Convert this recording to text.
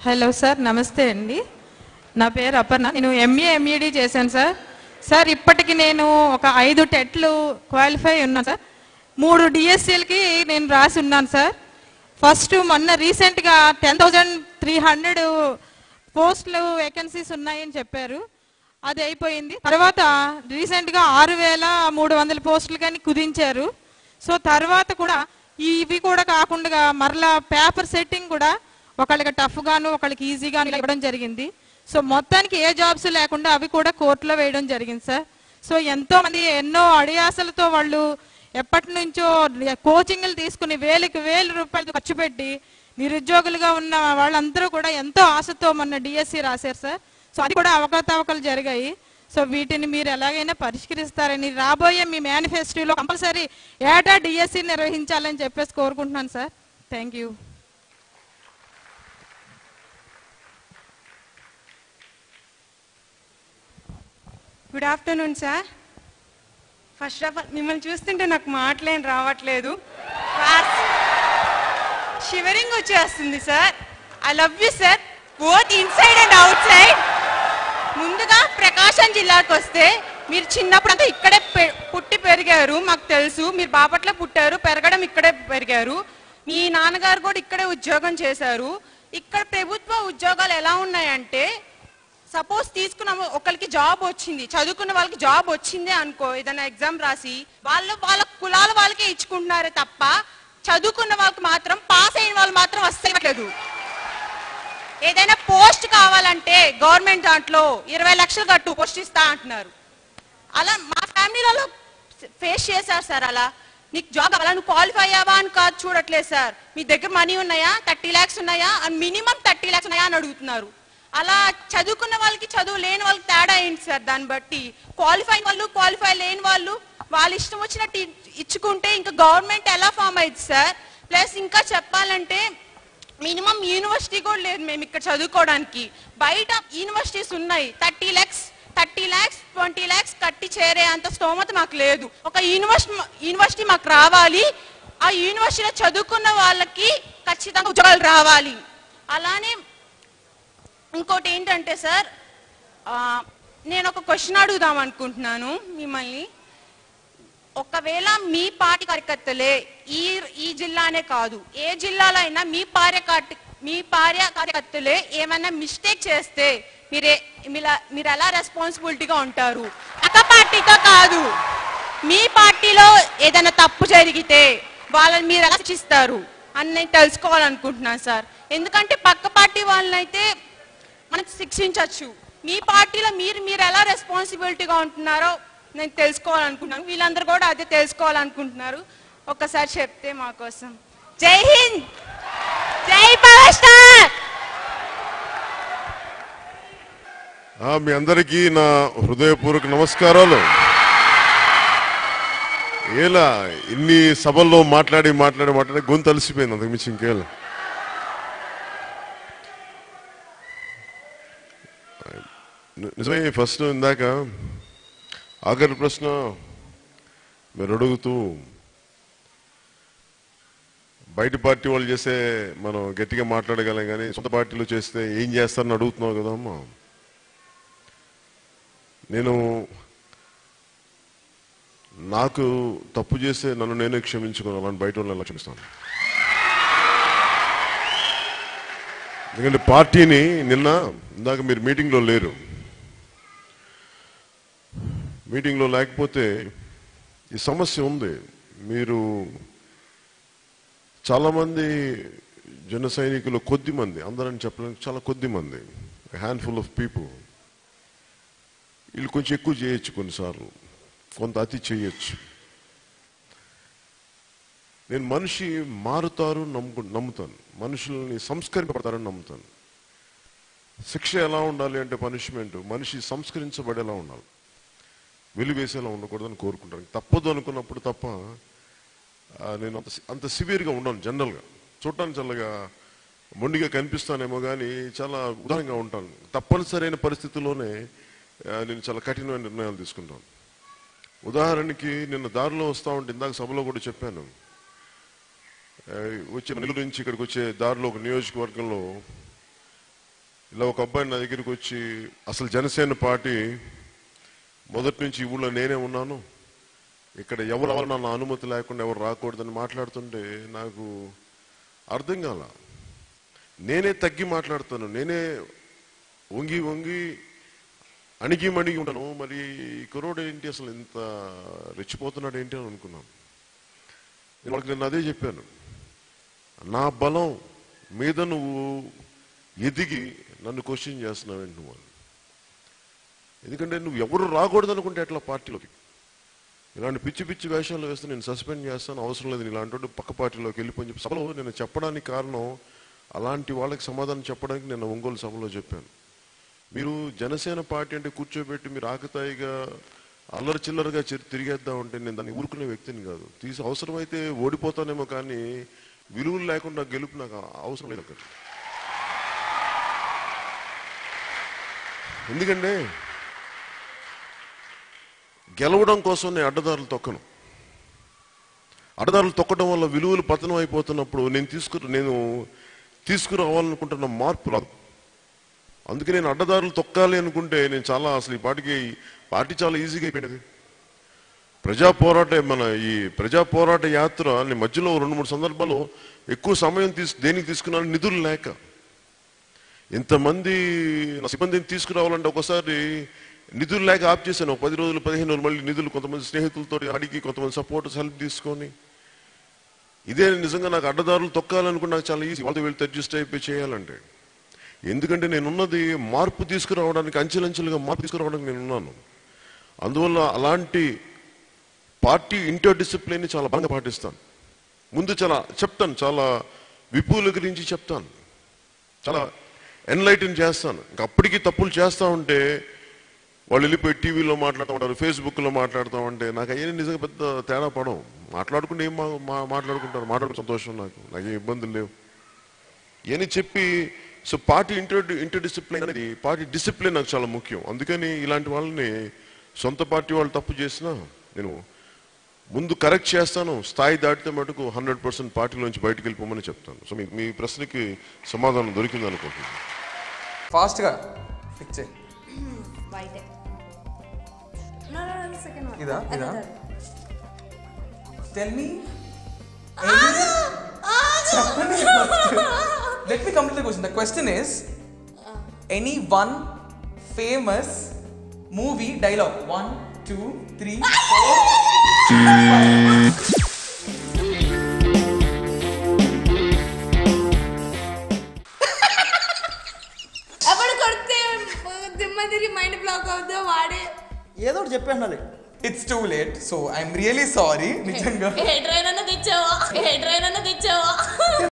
Hello sir నమస్తే అండి నా పేరు అపర్ణ నేను ఎంఏ ఎంఈడి చేశాను సార్ సార్ ఇప్పటికి నేను ఒక ఐదు టెట్లు క్వాలిఫై ఉన్నాను సార్ మూడు డిఎస్సీలకి నేను రాసి ఉన్నాను సార్ ఫస్ట్ మొన్న రీసెంట్గా టెన్ థౌజండ్ త్రీ హండ్రెడ్ పోస్టులు వేకెన్సీస్ ఉన్నాయని చెప్పారు అది అయిపోయింది తర్వాత రీసెంట్గా ఆరు వేల మూడు వందల పోస్టులు కానీ కుదించారు సో తర్వాత కూడా ఇవి కూడా కాకుండా మరలా పేపర్ సెట్టింగ్ కూడా ఒకళ్ళకి టఫ్ గాను ఒకళ్ళకి ఈజీగాను ఇవ్వడం జరిగింది సో మొత్తానికి ఏ జాబ్స్ లేకుండా అవి కూడా కోర్టులో వేయడం జరిగింది సార్ సో ఎంతో మంది ఎన్నో అడియాసలతో వాళ్ళు ఎప్పటి నుంచో కోచింగ్లు తీసుకుని వేలకు వేల రూపాయలు ఖర్చు పెట్టి నిరుద్యోగులుగా ఉన్న వాళ్ళందరూ కూడా ఎంతో ఆశతో మొన్న డిఎస్సి రాశారు సార్ సో అది కూడా అవకతవకలు జరిగాయి సో వీటిని మీరు ఎలాగైనా పరిష్కరిస్తారని రాబోయే మీ మేనిఫెస్టోలో కంపల్సరీ ఏటా డిఎస్సి నిర్వహించాలని చెప్పేసి కోరుకుంటున్నాను sir thank you good afternoon sir first of all మిమ్మల్ని చూస్తుంటే నాకు మాటలేం రావట్లేదు షివరింగ్ వచ్చేస్తుంది sir I love you sir both inside and outside ముందుగా ప్రకాశం జిల్లాకు వస్తే మీరు చిన్నప్పుడు అంతా ఇక్కడే పె- పుట్టి పెరిగారు మాకు తెలుసు మీరు బాపట్ల పుట్టారు పెరగడం ఇక్కడే పెరిగారు మీ నాన్నగారు కూడా ఇక్కడే ఉద్యోగం చేశారు ఇక్కడ ప్రభుత్వ ఉద్యోగాలు ఎలా ఉన్నాయంటే సపోజ్ తీసుకున్నాము ఒకరికి జాబ్ వచ్చింది చదువుకున్న వాళ్ళకి జాబ్ వచ్చిందే అనుకో ఏదైనా ఎగ్జామ్ రాసి వాళ్ళు వాళ్ళ కులాల వాళ్ళకే ఇచ్చుకుంటున్నారే తప్ప చదువుకున్న వాళ్ళకి మాత్రం పాస్ అయిన వాళ్ళు మాత్రం వస్తలేదు ఏదైనా పోస్ట్ కావాలంటే గవర్నమెంట్ దాంట్లో ఇరవై లక్షలు కట్టు పోస్ట్ ఇస్తా అంటున్నారు అలా మా ఫ్యామిలీలలో ఫేస్ చేశారు సార్ అలా నీకు జాబ్ కావాలా నువ్వు క్వాలిఫై అయ్యావా అని కాదు చూడట్లేదు సార్ మీ దగ్గర మనీ ఉన్నాయా థర్టీ ల్యాక్స్ ఉన్నాయా మినిమం థర్టీ ల్యాక్స్ ఉన్నాయా అని అడుగుతున్నారు అలా చదువుకున్న వాళ్ళకి చదువు లేని వాళ్ళకి తేడా ఏంటి సార్ దాన్ని బట్టి క్వాలిఫై వాళ్ళు క్వాలిఫై లేని వాళ్ళు వాళ్ళ ఇష్టం వచ్చినట్టు ఇ- ఇచ్చుకుంటే ఇంకా గవర్నమెంట్ ఎలా ఫామ్ అయింది సార్ ప్లస్ ఇంకా చెప్పాలంటే మినిమం యూనివర్సిటీ కూడా లేదు మేము ఇక్కడ చదువుకోవడానికి బయట యూనివర్సిటీస్ ఉన్నాయి thirty lakhs thirty lakhs twenty lakhs కట్టి చేరే అంత స్తోమత మాకు లేదు ఒక యూనివర్సిటీ యూనివర్సిటీ మాకు రావాలి ఆ యూనివర్సిటీలో చదువుకున్న వాళ్ళకి ఖచ్చితంగా ఉద్యోగాలు రావాలి అలానే ఇంకోటి ఏంటంటే సార్ ఆ, నేను ఒక క్వశ్చన్ అడుగుదాం అనుకుంటున్నాను మిమ్మల్ని ఒకవేళ మీ పార్టీ కార్యకర్తలే ఈ ఈ జిల్లానే కాదు ఏ జిల్లాలో అయినా మీ పార్య కార్య- మీ పార్య కార్యకర్తలే ఏమైనా మిస్టేక్ చేస్తే మీరే మీలా- మీరు ఎలా రెస్పాన్సిబిలిటీగా ఉంటారు పక్క పార్టీతో కాదు మీ పార్టీలో ఏదైనా తప్పు జరిగితే వాళ్ళని మీరు ఎలా శిక్షిస్తారు అని నేను తెలుసుకోవాలనుకుంటున్నాను సార్ ఎందుకంటే పక్క పార్టీ వాళ్ళనైతే మనం శిక్షించవచ్చు మీ పార్టీలో మీరు మీరు ఎలా రెస్పాన్సిబిలిటీగా ఉంటున్నారో నేను తెలుసుకోవాలనుకుంటున్నాను వీళ్ళందరూ కూడా అదే తెలుసుకోవాలనుకుంటున్నారు ఒక్కసారి చెప్తే మా కోసం జై హింద్ జై పవర్ స్టార్ ఆ, మీ అందరికీ నా హృదయపూర్వక నమస్కారాలు ఏలా ఇన్ని సభల్లో మాట్లాడి మాట్లాడి మాట్లాడి గొంతు అలసిపోయింది అంతకు మించి ఇంకేలా ని- నిజమే ఫస్ట్ ఇందాక ఆఖరి ప్రశ్న మీరు అడుగుతూ బయట పార్టీ వాళ్ళు చేస్తే మనం గట్టిగా మాట్లాడగలం కానీ సొంత పార్టీలో చేస్తే ఏం చేస్తారని అడుగుతున్నావు కదా అమ్మా నేను నాకు తప్పు చేస్తే నన్ను నేనే క్షమించుకోవాలని బయట వాళ్ళని ఎలా క్షమిస్తాను ఎందుకంటే పార్టీని నిన్న ఇందాక మీరు మీటింగ్లో లేరు మీటింగ్లో లేకపోతే ఈ సమస్య ఉంది మీరు చాలామంది జన సైనికులు కొద్ది మంది అందరని చెప్పడానికి చాలా కొద్ది మంది హ్యాండ్ఫుల్ ఆఫ్ పీపుల్ వీళ్ళు కొంచెం ఎక్కువ చేయొచ్చు కొన్నిసార్లు కొంత అతి చేయొచ్చు నేను మనిషి మారుతారు నమ్ము నమ్ముతాను మనుషుల్ని సంస్కరింపబడతారని నమ్ముతాను శిక్ష ఎలా ఉండాలి అంటే పనిష్మెంట్ మనిషి సంస్కరించబడేలా ఉండాలి వెలివేసేలా ఉండకూడదని కోరుకుంటాను తప్పదు అనుకున్నప్పుడు తప్ప ఆ, నేను అంత అంత సివియర్గా ఉండను జనరల్గా చూడటానికి చల్లగా మొండిగా కనిపిస్తానేమో కానీ చాలా ఉదారంగా ఉంటాను తప్పనిసరైన పరిస్థితుల్లోనే ఆ, నేను చాలా కఠినమైన నిర్ణయాలు తీసుకుంటాను ఉదాహరణకి నిన్న దారిలో వస్తా ఉంటే ఇందాక సభలో కూడా చెప్పాను ఆ, వచ్చే నెల్లూరు నుంచి ఇక్కడికి వచ్చే దారిలో ఒక నియోజకవర్గంలో ఇలా ఒక అబ్బాయి నా దగ్గరికి వచ్చి అసలు జనసేన పార్టీ మొదటి నుంచి ఈ ఊళ్ళో నేనే ఉన్నాను ఇక్కడ ఎవరు ఎవరు నా అనుమతి లేకుండా ఎవరు రాకూడదని మాట్లాడుతుంటే నాకు అర్థం కాల నేనే తగ్గి మాట్లాడతాను నేనే వంగి వంగి అణిగి మణిగి ఉంటాను మరి ఈ కుర్రోడు ఏంటి అసలు ఇంత రెచ్చిపోతున్నాడు ఏంటి అని అనుకున్నాను నేను వాళ్ళకి నేను అదే చెప్పాను నా బలం మీద నువ్వు ఎదిగి నన్ను క్వశ్చన్ చేస్తున్నావేంటి నువ్వు అని ఎందుకంటే నువ్వు ఎవరు రాకూడదు అనుకుంటే ఎట్లా పార్టీలోకి ఇలాంటి పిచ్చి పిచ్చి వేషాలు వేస్తే నేను సస్పెండ్ చేస్తాను అవసరం లేదు ఇలాంటి వాడు పక్క పార్టీలోకి వెళ్ళిపోయి చెప్పి సభలో నేను చెప్పడానికి కారణం అలాంటి వాళ్ళకి సమాధానం చెప్పడానికి నేను ఒంగోలు సభలో చెప్పాను మీరు జనసేన పార్టీ అంటే కూర్చోబెట్టి మీరు ఆకతాయిగా అల్లరి చిల్లరగా చి- తిరిగేద్దాం అంటే నేను దాన్ని ఊరుకునే వ్యక్తిని కాదు తీసి అవసరమైతే ఓడిపోతానేమో కానీ విలువలు లేకుండా గెలుపు నాకు అవసరం లేదు అక్కడ ఎందుకంటే గెలవడం కోసం నేను అడ్డదారులు తొక్కను అడ్డదారులు తొక్కడం వల్ల విలువలు పతనం అయిపోతున్నప్పుడు నేను తీసుకు నేను తీసుకురావాలనుకుంటున్న మార్పు రాదు అందుకే నేను అడ్డదారులు తొక్కాలి అనుకుంటే నేను చాలా అసలు ఈ పార్టీకి పార్టీ చాలా ఈజీగా అయిపోయినది ప్రజా పోరాట మన ఈ ప్రజా పోరాట యాత్ర నేను మధ్యలో రెండు మూడు సందర్భాల్లో ఎక్కువ సమయం తీసు దేనికి తీసుకున్నాను నిధులు లేక ఇంతమంది నా సిబ్బందిని తీసుకురావాలంటే ఒకసారి నిధులు లేక ఆప్ చేశాను ఒక పది రోజులు పదిహేను రోజులు మళ్ళీ నిధులు కొంతమంది స్నేహితులతో అడిగి కొంతమంది సపోర్టర్స్ హెల్ప్ తీసుకొని ఇదే నిజంగా నాకు అడ్డదారులు తొక్కాలనుకుని నాకు చాలా ఈజీ వాళ్ళతో వీళ్ళు అడ్జస్ట్ అయిపోయి చేయాలంటే ఎందుకంటే నేనున్నది మార్పు తీసుకురావడానికి అంచెలంచెలుగా మార్పు తీసుకురావడానికి నేను ఉన్నాను అందువల్ల అలాంటి పార్టీ ఇంటర్ డిసిప్లిన్ని చాలా బాగా పాటిస్తాను ముందు చాలా చెప్తాను చాలా విపుల గురించి చెప్తాను చాలా ఎన్లైటన్ చేస్తాను ఇంకా అప్పటికి తప్పులు చేస్తా ఉంటే వాళ్ళు వెళ్ళిపోయి టీవీలో మాట్లాడుతూ ఉంటారు ఫేస్బుక్లో మాట్లాడుతూ ఉంటే నాకు అయ్యే నిజంగా పెద్ద తేడా పడవు మాట్లాడుకుంటే ఏం మా- మా- మాట్లాడుకుంటారు మాట్లాడుకునే సంతోషం నాకు నాకేం ఇబ్బందులు లేవు అని చెప్పి so party inter inter discipline అనేది పార్టీ డిసిప్లిన్ నాకు చాలా ముఖ్యం అందుకని ఇలాంటి వాళ్ళని సొంత పార్టీ వాళ్ళు తప్పు చేసినా నేను ముందు కరెక్ట్ చేస్తాను స్థాయి దాటితే మటుకు హండ్రెడ్ పర్సెంట్ పార్టీలోంచి బయటకు వెళ్ళిపోమని చెప్తాను సో మీ మీ ప్రశ్నకి సమాధానం దొరికింది అనుకుంటున్నాను ఫాస్ట్గా పిక్ చేయి వైటే No, no, no, the second one. ఇదా? అదే, ఇదా? అదే. Tell me let me complete the question the question is any one famous movie dialogue one two three four అప్పుడు కొడితే దిమ్మ తిరిగి మైండ్ బ్లాక్ అవుతుందో వాడే ఏదో ఒకటి చెప్పేసినాలి it's too late so I'm really sorry నిజంగా ఏ ట్రైన్ అన్న తెచ్చావా ఏ ట్రైన్ అన్న తెచ్చావా